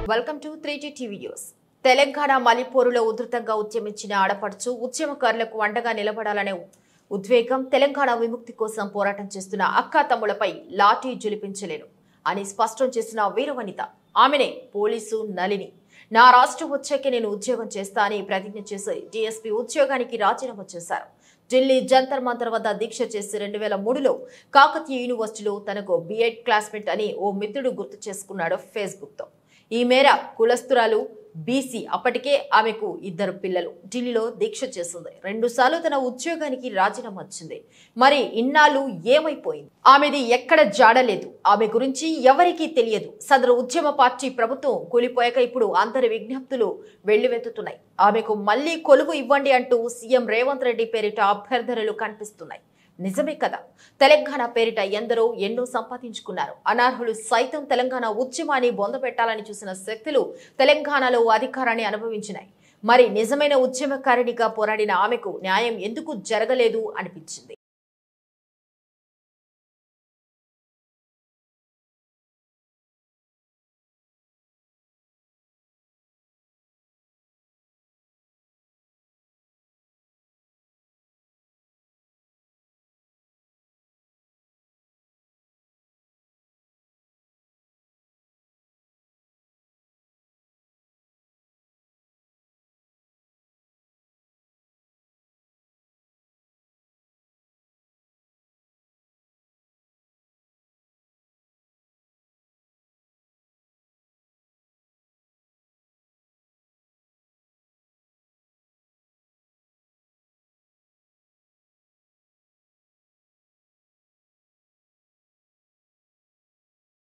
welcome to three TV news Telangana మలిపోరులో ఉధృతంగా ఉద్యమించిన ఆడపడుచు ఉద్యమకారులకు అండగా నిలబడాలనే ఉద్వేగం తెలంగాణ విముక్తి కోసం పోరాటం చేస్తున్న అక్క తమ్ములపై లాఠీ జులిపించలేను అని స్పష్టం చేసిన వీరవనిత ఆమెనే పోలీసు నలిని నా రాష్ట్రం వచ్చాక నేను ఉద్యోగం చేస్తా అని ప్రతిజ్ఞ చేసి డీఎస్పీ ఉద్యోగానికి రాజీనామా చేశారు ఢిల్లీ జంతర్ మంతర్ వద్ద దీక్ష చేసి రెండు వేల మూడులో కాకతీయ యూనివర్సిటీలో తనకు బిఎడ్ క్లాస్మేట్ అని ఓ మిత్రుడు గుర్తు చేసుకున్నాడు ఫేస్బుక్తో ఈ మేర కులస్తురాలు బీసీ అప్పటికే ఆమెకు ఇద్దరు పిల్లలు ఢిల్లీలో దీక్ష చేసింది రెండుసార్లు తన ఉద్యోగానికి రాజీనామా వచ్చింది మరి ఇన్నాళ్ళు ఏమైపోయింది ఆమెది ఎక్కడ జాడలేదు ఆమె గురించి ఎవరికీ తెలియదు సదరు ఉద్యమ పార్టీ ప్రభుత్వం కూలిపోయాక ఇప్పుడు అందరి విజ్ఞప్తులు వెల్లువెత్తుతున్నాయి ఆమెకు మళ్లీ కొలువు ఇవ్వండి అంటూ సీఎం రేవంత్ రెడ్డి పేరిట అభ్యర్థనలు కనిపిస్తున్నాయి నిజమే కదా తెలంగాణ పేరిట ఎందరో ఎన్నో సంపాదించుకున్నారు అనర్హులు సైతం తెలంగాణ ఉద్యమాన్ని బొందపెట్టాలని చూసిన శక్తులు తెలంగాణలో అధికారాన్ని అనుభవించినాయి మరి నిజమైన ఉద్యమకారిణిగా పోరాడిన ఆమెకు న్యాయం ఎందుకు జరగలేదు అనిపించింది